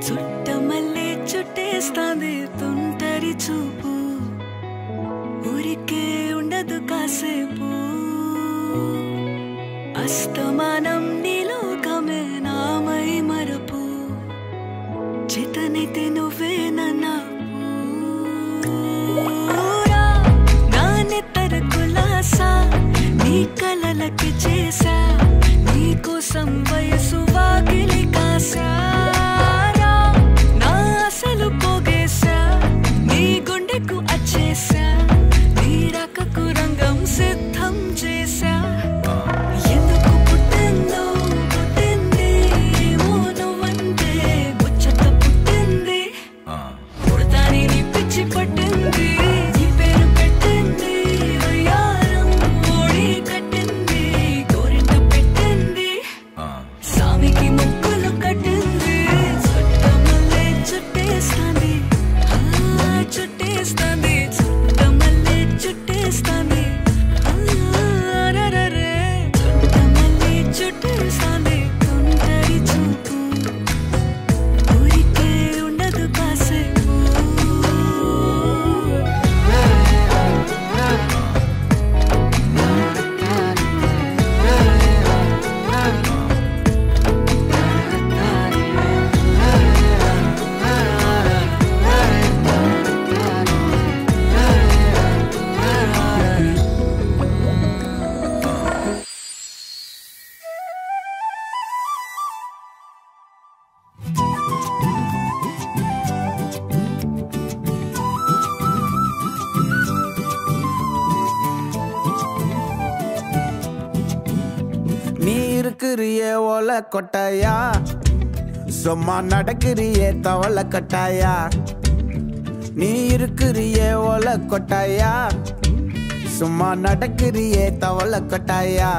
చుట్టమల్లే చుట్టేస్తాంది తుంటరి చూపు ఊరికే ఉండదు కాసేపు అస్తమానం నీలోకమే నామై మరపు చేతనైతే నువ్వే నన్నా పూరా నా నెత్తర కులాసా నీ కలలకి చేసా నీ కోసం వయసు వాకిలి కాసారా నా అసలు పోగేశా నీ గుండెకు అచ్చేసా నీ రకకు రంగం సిద్ధం చేశా ఎందుకు పుట్టిందో పుట్టింది ఏమో నువ్వంటే ముచ్చట పుట్టింది పుడతాని నీ పిచ్చి పట్టింది నీ పేరు పెట్టింది వయ్యారం ఓడి కట్టింది గోరింట పెట్టింది సామికి ముక్కులు కట్టింది చుట్టమల్లే చుట్టేస్తాంది ఆ, చుట్టేస్తాంది చుట్టమల్లే చుట్టేస్తాంది ఆ, రరరే. చుట్టమల్లే చుట్టేస్తాంది తుంటరి చూపు ఊరికే ఉండదు కాసేపు நீ இருக்கிறியே ஓல கொட்டாயா சும்மா நடக்கிறியே தவள கட்டாயா நீ இருக்கிறியே ஓல கொட்டாயா சும்மா நடக்கிறியே தவள கொட்டாயா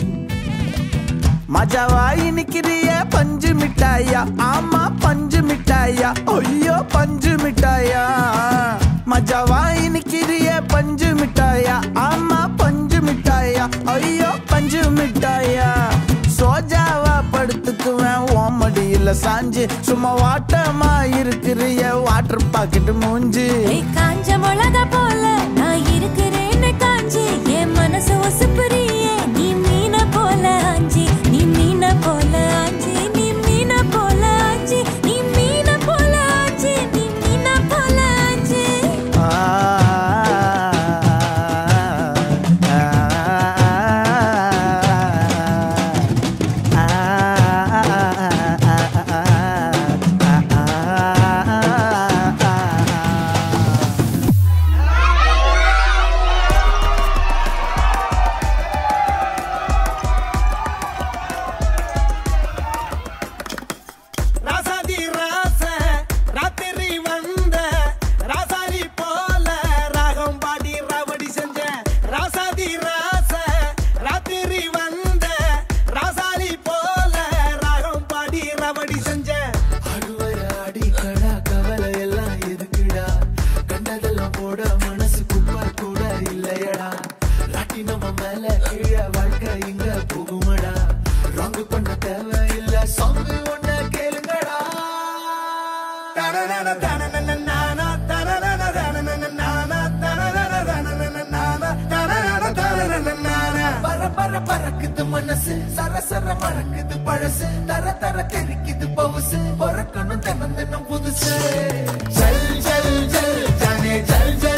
மஜாவாய் நிக்கிறிய பஞ்சு மிட்டாயா ஆமா பஞ்சு மிட்டாயா ஐயோ பஞ்சு மிட்டாயா மஜாவாய் நிக்கிறிய பஞ்சு மிட்டாயா ஆமா பஞ்சு மிட்டாயா ஐயோ பஞ்சு மிட்டாயா சோஜாவா படுத்துக்குவேன் ஓமடியில சாஞ்சு சும்மா வாட்டமா இருக்கிறிய வாட்டர் பாக்கெட் மூஞ்சி ஏய் காஞ்ச மிளகா போல நான் இருக்கிறேன்னு காஞ்சி என் மனசு ஒசுப்புறியே நீ மீன போல ஆஞ்சி நீ மீன போல ஆஞ்சி நீ மீன போல ஆஞ்சி நீ மீன போல ஆஞ்சி நீ மீன போல ஆஞ்சி ஆ, ஆ, ராசாதி ராச ராத்திரி வந்த ராசாதி போல ராகம் பாடி ராவடி செஞ்ச ராசாதி ராச ராத்திரி வந்த ராசாதி போல ராகம் பாடி ராவடி செஞ்ச அழுவர அடிக்கடா கவலை எல்லாம் எதுக்குடா கண்டதெல்லாம் போட மனசு குப்பை கூட இல்லையடா ராட்டி நம்ம மேல கீழே வாழ்க்கை இங்க போகுமடா ராங்கு பண்ண தேவையில்ல சாமி ஒன்ன கேளுங்கடா தனனன தனனனனானா, தனனன தனனனனானா, தனனன தனனனனானா, தனனன தனனனனானா. பர பர பறக்குது மனசு சர சர மறக்குது பழசு தர தர தெரிக்குது பவுசு பொறக்கணும் தினம் தினம் புதுசு ஜல் ஜல் ஜல் ஜானே ஜல் ஜல்